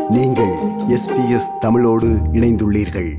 நீங்கள் எஸ்பிஎஸ் தமிழோடு இணைந்துள்ளீர்கள்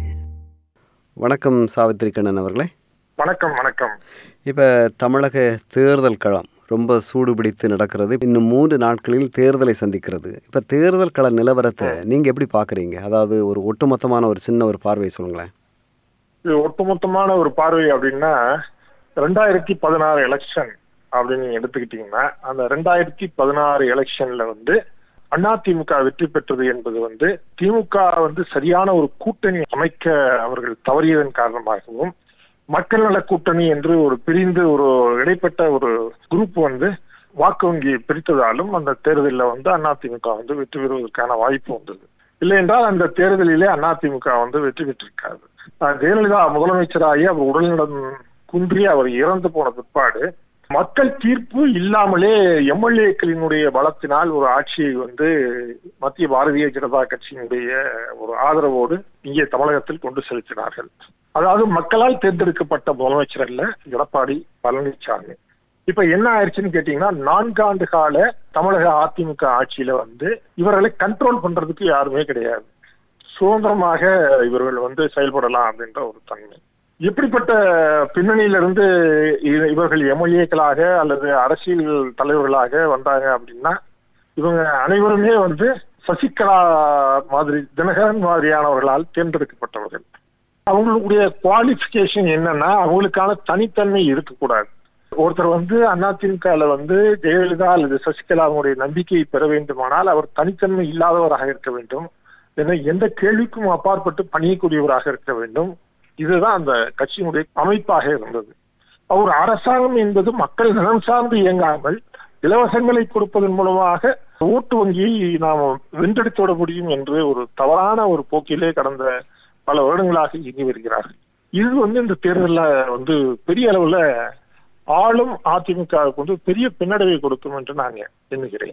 வணக்கம் சாவித்ரி கண்ணன் அவர்களே வணக்கம் வணக்கம் இப்போ தமிழக தேர்தல் களம் ரொம்ப சூடு பிடித்து நடக்கிறது இன்னும் மூன்று நாட்களில் தேர்தலை சந்திக்கிறது இப்போ தேர்தல் கள நிலவரத்தை நீங்கள் எப்படி பார்க்குறீங்க அதாவது ஒரு ஒட்டுமொத்தமான ஒரு சின்ன ஒரு பார்வை சொல்லுங்களேன் இது ஒட்டுமொத்தமான ஒரு பார்வை அப்படின்னா ரெண்டாயிரத்தி பதினாறு எலெக்ஷன் அப்படின்னு நீங்க எடுத்துக்கிட்டீங்கன்னா அந்த ரெண்டாயிரத்தி பதினாறு எலெக்ஷன்ல வந்து அதிமுக வெற்றி பெற்றது என்பது வந்து திமுக வந்து சரியான ஒரு கூட்டணி அமைக்க அவர்கள் தவறியதன் காரணமாகவும் மக்கள் நல கூட்டணி என்று ஒரு பிரிந்து ஒரு இடைப்பட்ட ஒரு குரூப் வந்து வாக்கு வங்கி பிரித்ததாலும் அந்த தேர்தலில் வந்து அதிமுக வந்து வெற்றி பெறுவதற்கான வாய்ப்பு வந்தது இல்லை என்றால் அந்த தேர்தலிலே அதிமுக வந்து வெற்றி பெற்றிருக்காது அஹ் ஜெயலலிதா முதலமைச்சராகி அவர் உடல்நலம் குன்றி அவர் இறந்து போன பிற்பாடு மக்கள் தீர்ப்பு இல்லாமலே எம்எல்ஏக்களினுடைய பலத்தினால் ஒரு ஆட்சியை வந்து மத்திய பாரதிய ஜனதா கட்சியினுடைய ஒரு ஆதரவோடு இங்கே தமிழகத்தில் கொண்டு செலுத்தினார்கள் அதாவது மக்களால் தேர்ந்தெடுக்கப்பட்ட முதலமைச்சர் அல்ல எடப்பாடி பழனிசாமி இப்ப என்ன ஆயிடுச்சுன்னு கேட்டீங்கன்னா நான்காண்டு கால தமிழக அதிமுக ஆட்சியில வந்து இவர்களை கண்ட்ரோல் பண்றதுக்கு யாருமே கிடையாது சுதந்திரமாக இவர்கள் வந்து செயல்படலாம் அப்படின்ற ஒரு தன்மை எப்படிப்பட்ட பின்னணியிலிருந்து இ- இவர்கள் எம்எல்ஏக்களாக அல்லது அரசியல் தலைவர்களாக வந்தாங்க அப்படின்னா இவங்க அனைவருமே வந்து சசிகலா மாதிரி தினகரன் மாதிரியானவர்களால் தேர்ந்தெடுக்கப்பட்டவர்கள் அவங்களுடைய குவாலிபிகேஷன் என்னன்னா அவங்களுக்கான தனித்தன்மை இருக்கக்கூடாது ஒருத்தர் வந்து அதிமுகல வந்து ஜெயலலிதா அல்லது சசிகலாவுடைய நம்பிக்கையை பெற வேண்டுமானால் அவர் தனித்தன்மை இல்லாதவராக இருக்க வேண்டும் என எந்த கேள்விக்கும் அப்பாற்பட்டு பணியக்கூடியவராக இருக்க வேண்டும் இதுதான் அந்த கட்சியினுடைய அமைப்பாக இருந்தது ஒரு அரசாங்கம் என்பது மக்கள் நலம் சார்ந்து இயங்காமல் இலவசங்களை கொடுப்பதன் மூலமாக ஓட்டு வங்கியை நாம் வென்றெடுத்து விட முடியும் என்று ஒரு தவறான ஒரு போக்கிலே கடந்த பல வருடங்களாக இயங்கி வருகிறார்கள் இது வந்து இந்த தேர்தலில் வந்து பெரிய அளவுல ஆளும் அதிமுகவுக்கு வந்து பெரிய பின்னடைவை கொடுக்கும் என்று நான் எண்ணுகிறேன்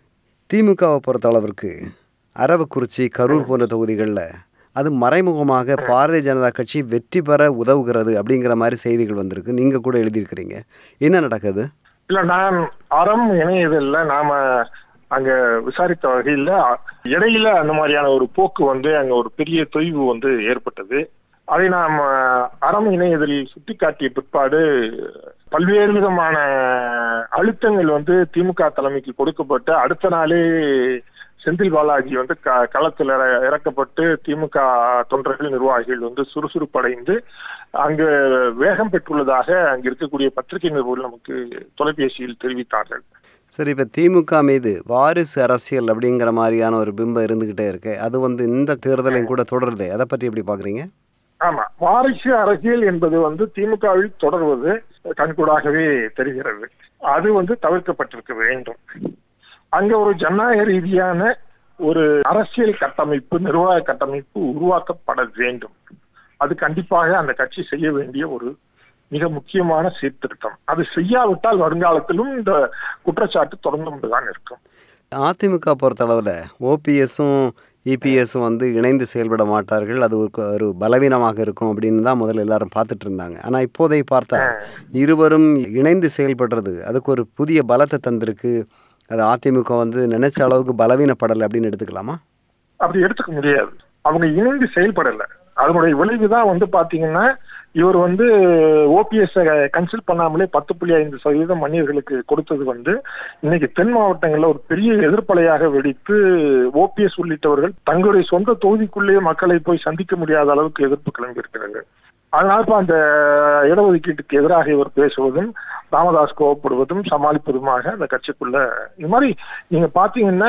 திமுகவை பொறுத்த அளவிற்கு அரவக்குறிச்சி கரூர் போன்ற தொகுதிகளில் அது மறைமுகமாக பாரதிய ஜனதா கட்சி வெற்றி பெற உதவுகிறது அப்படிங்கிற மாதிரி செய்திகள் வந்திருக்கு நீங்கள் கூட எழுதியிருக்கிறீங்க என்ன நடக்குது இல்ல நான் அறம் இணையதில்ல நாம அங்க விசாரித்த வகையில இடையில அந்த மாதிரியான ஒரு போக்கு வந்து அங்க ஒரு பெரிய தொய்வு வந்து ஏற்பட்டது அதை நாம் அறம் இணையதில் சுட்டிக்காட்டிய பிற்பாடு பல்வேறு விதமான அழுத்தங்கள் வந்து திமுக தலைமைக்கு கொடுக்கப்பட்டு அடுத்த நாளே செந்தில் பாலாஜி வந்து க களத்தில் இற- இறக்கப்பட்டு திமுக தொண்டர்கள் நிர்வாகிகள் வந்து சுறுசுறுப்படைந்து அங்கு வேகம் பெற்றுள்ளதாக அங்கு இருக்கக்கூடிய பத்திரிகை நிருபர்கள் நமக்கு தொலைபேசியில் தெரிவித்தார்கள் சரி இப்போ திமுக மீது வாரிசு அரசியல் அப்படிங்கிற மாதிரியான ஒரு பிம்பம் இருந்துக்கிட்டே இருக்கு அது வந்து இந்த தேர்தலையும் கூட தொடருது அதை பற்றி எப்படி பார்க்குறீங்க ஆமா வாரிசு அரசியல் என்பது வந்து திமுகவில் தொடர்வது கண்கூடாகவே தெரிகிறது அது வந்து தவிர்க்கப்பட்டிருக்க வேண்டும் அங்க ஒரு ஜனநாயக ரீதியான ஒரு அரசியல் கட்டமைப்பு நிர்வாக கட்டமைப்பு உருவாக்கப்பட வேண்டும் அது கண்டிப்பாக அந்த கட்சி செய்ய வேண்டிய ஒரு மிக முக்கியமான சீர்திருத்தம் அது செய்யாவிட்டால் வருங்காலத்திலும் இந்த குற்றச்சாட்டு தொடர்ந்து கொண்டுதான் இருக்கும் அதிமுக பொறுத்தளவில் ஓபிஎஸும் இபிஎஸும் வந்து இணைந்து செயல்பட மாட்டார்கள் அது ஒரு ஒரு பலவீனமாக இருக்கும் அப்படின்னு தான் முதல்ல எல்லாரும் பார்த்துட்டு இருந்தாங்க ஆனால் இப்போதை பார்த்தா இருவரும் இணைந்து செயல்படுறது அதுக்கு ஒரு புதிய பலத்தை தந்திருக்கு அது அதிமுக வந்து நினைச்ச அளவுக்கு பலவீனப்படலை அப்படின்னு எடுத்துக்கலாமா அப்படி எடுத்துக்க முடியாது அவங்க இணைந்து செயல்படல அதனுடைய விளைவு தான் வந்து பாத்தீங்கன்னா இவர் வந்து ஓபிஎஸ் கன்சல்ட் பண்ணாமலே பத்து புள்ளி ஐந்து சதவீதம் மன்னியர்களுக்கு கொடுத்தது வந்து இன்னைக்கு தென் மாவட்டங்கள்ல ஒரு பெரிய எதிர்ப்பலையாக வெடித்து ஓபிஎஸ் உள்ளிட்டவர்கள் தங்களுடைய சொந்த தொகுதிக்குள்ளேயே மக்களை போய் சந்திக்க முடியாத அளவுக்கு எதிர்ப்பு கிளம்பி இருக்கிறது அதனால இப்ப அந்த இடஒதுக்கீட்டுக்கு எதிராக இவர் பேசுவதும் ராமதாஸ் கோவப்படுவதும் சமாளிப்பதுமாக அந்த கட்சிக்குள்ள இது மாதிரி நீங்க பாத்தீங்கன்னா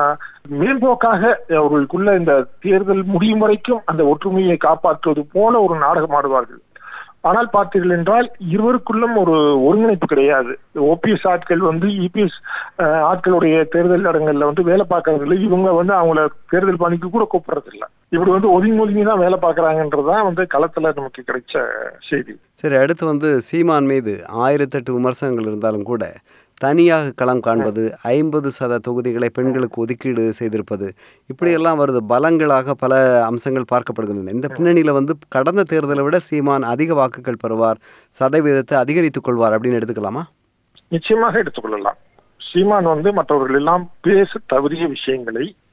மேம்போக்காக அவர்களுக்குள்ள இந்த தேர்தல் முடியும் வரைக்கும் அந்த ஒற்றுமையை காப்பாற்றுவது போல ஒரு நாடகம் ஆடுவார்கள் ஆனால் பார்த்தீர்கள் என்றால் இருவருக்குள்ளும் ஒரு ஒருங்கிணைப்பு கிடையாது ஓபிஎஸ் ஆட்கள் வந்து இபிஎஸ் ஆட்களுடைய தேர்தல் இடங்கள்ல வந்து வேலை பார்க்கறது இல்லை இவங்க வந்து அவங்கள தேர்தல் பணிக்கு கூட கூப்பிடுறது இல்லை இப்படி வந்து ஒதுங்கி ஒதுங்கி தான் வேலை பார்க்கறாங்கன்றதுதான் வந்து களத்துல நமக்கு கிடைச்ச செய்தி சரி அடுத்து வந்து சீமான் மீது ஆயிரத்தெட்டு விமர்சனங்கள் இருந்தாலும் கூட தனியாக களம் காண்பது ஐம்பது சத தொகுதிகளை பெண்களுக்கு ஒதுக்கீடு செய்திருப்பது இப்படியெல்லாம் வருது பலங்களாக பல அம்சங்கள் பார்க்கப்படுகின்றன இந்த பின்னணியில் வந்து கடந்த தேர்தலை விட சீமான் அதிக வாக்குகள் பெறுவார் சதவீதத்தை அதிகரித்துக் கொள்வார் அப்படின்னு எடுத்துக்கலாமா நிச்சயமாக எடுத்துக்கொள்ளலாம் சீமான் வந்து மற்றவர்கள் எல்லாம் பேச தவறிய விஷயங்களை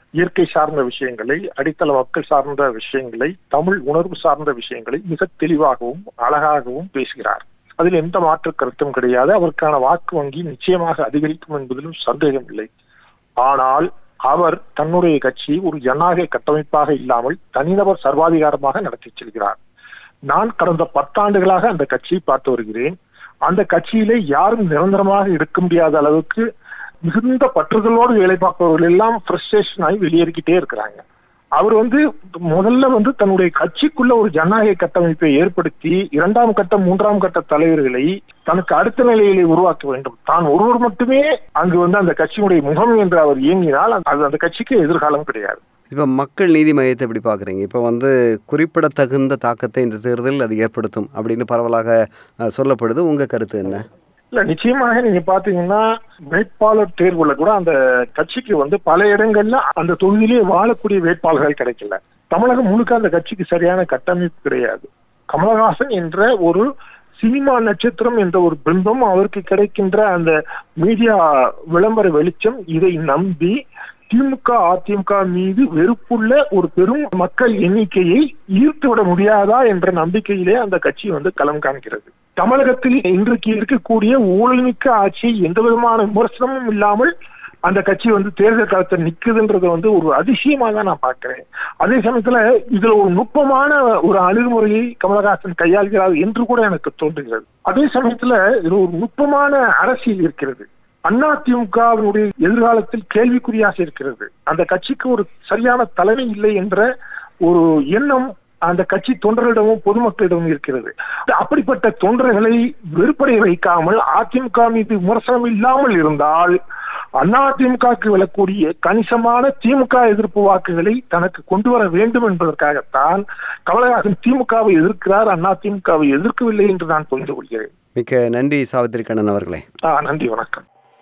இயற்கை சார்ந்த விஷயங்களை அடித்தள மக்கள் சார்ந்த விஷயங்களை தமிழ் உணர்வு சார்ந்த விஷயங்களை மிக தெளிவாகவும் அழகாகவும் பேசுகிறார் அதில் எந்த மாற்று கருத்தும் கிடையாது அவருக்கான வாக்கு வங்கி நிச்சயமாக அதிகரிக்கும் என்பதிலும் சந்தேகம் இல்லை ஆனால் அவர் தன்னுடைய கட்சி ஒரு ஜனநாயக கட்டமைப்பாக இல்லாமல் தனிநபர் சர்வாதிகாரமாக நடத்தி செல்கிறார் நான் கடந்த பத்தாண்டுகளாக அந்த கட்சியை பார்த்து வருகிறேன் அந்த கட்சியிலே யாரும் நிரந்தரமாக இருக்க முடியாத அளவுக்கு மிகுந்த பற்றுதலோடு வேலை பார்ப்பவர்கள் எல்லாம் ஃப்ரஸ்ட்ரேஷன் ஆகி வெளியேறிக்கிட்டே இருக்கிறாங்க அவர் வந்து முதல்ல வந்து தன்னுடைய கட்சிக்குள்ள ஒரு ஜனநாயக கட்டமைப்பை ஏற்படுத்தி இரண்டாம் கட்ட மூன்றாம் கட்ட தலைவர்களை தனக்கு அடுத்த நிலையிலே உருவாக்க வேண்டும் தான் ஒருவர் மட்டுமே அங்கு வந்து அந்த கட்சியினுடைய முகம் என்று அவர் இயங்கினால் அது அந்த கட்சிக்கு எதிர்காலம் கிடையாது இப்போ மக்கள் நீதி மையத்தை எப்படி பார்க்குறீங்க இப்போ வந்து குறிப்பிடத்தகுந்த தாக்கத்தை இந்த தேர்தல் அது ஏற்படுத்தும் அப்படின்னு பரவலாக அஹ், சொல்லப்படுது உங்கள் கருத்து என்ன இல்ல நிச்சயமாக நீங்க பாத்தீங்கன்னா வேட்பாளர் தேர்வுல கூட அந்த கட்சிக்கு வந்து பல இடங்கள்ல அந்த தொகுதியிலே வாழக்கூடிய வேட்பாளர்கள் கிடைக்கல தமிழகம் முழுக்க அந்த கட்சிக்கு சரியான கட்டமைப்பு கிடையாது கமலஹாசன் என்ற ஒரு சினிமா நட்சத்திரம் என்ற ஒரு பிம்பம் அவருக்கு கிடைக்கின்ற அந்த மீடியா விளம்பர வெளிச்சம் இதை நம்பி திமுக அதிமுக மீது வெறுப்புள்ள ஒரு பெரும் மக்கள் எண்ணிக்கையை ஈர்த்து விட முடியாதா என்ற நம்பிக்கையிலே அந்த கட்சி வந்து களம் காண்கிறது தமிழகத்தில் இன்றைக்கு இருக்கக்கூடிய ஊழல்மிக்க ஆட்சி எந்த விதமான விமர்சனமும் இல்லாமல் அந்த கட்சி வந்து தேர்தல் காலத்தில் நிக்குதுன்றது வந்து ஒரு அதிசயமா தான் நான் பார்க்கிறேன் அதே சமயத்துல இதுல ஒரு நுட்பமான ஒரு அணுகுமுறையை கமலஹாசன் கையாள்கிறார் என்று கூட எனக்கு தோன்றுகிறது அதே சமயத்துல இதுல ஒரு நுட்பமான அரசியல் இருக்கிறது அதிமுகவினுடைய எதிர்காலத்தில் கேள்விக்குறியாக இருக்கிறது அந்த கட்சிக்கு ஒரு சரியான தலைமை இல்லை என்ற ஒரு எண்ணம் அந்த கட்சி தொண்டர்களிடமும் பொதுமக்களிடமும் இருக்கிறது அப்படிப்பட்ட தொண்டர்களை வெறுப்படைய வைக்காமல் அதிமுக மீது விமர்சனம் இல்லாமல் இருந்தால் அதிமுகவுக்கு விழக்கூடிய கணிசமான திமுக எதிர்ப்பு வாக்குகளை தனக்கு கொண்டு வர வேண்டும் என்பதற்காகத்தான் கமலஹாசன் திமுகவை எதிர்க்கிறார் அதிமுகவை எதிர்க்கவில்லை என்று நான் புரிந்து கொள்கிறேன் மிக்க நன்றி சாவித்திரி கண்ணன் அவர்களே ஆ, நன்றி வணக்கம்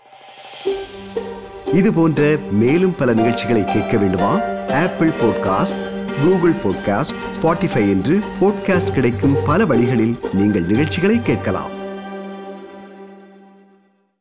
இது போன்ற மேலும் பல நிகழ்ச்சிகளை கேட்க வேண்டுமா Apple podcast Google podcast Spotify என்று பாட்காஸ்ட் கிடைக்கும் பல வழிகளில் நீங்கள் நிகழ்ச்சிகளை கேட்கலாம்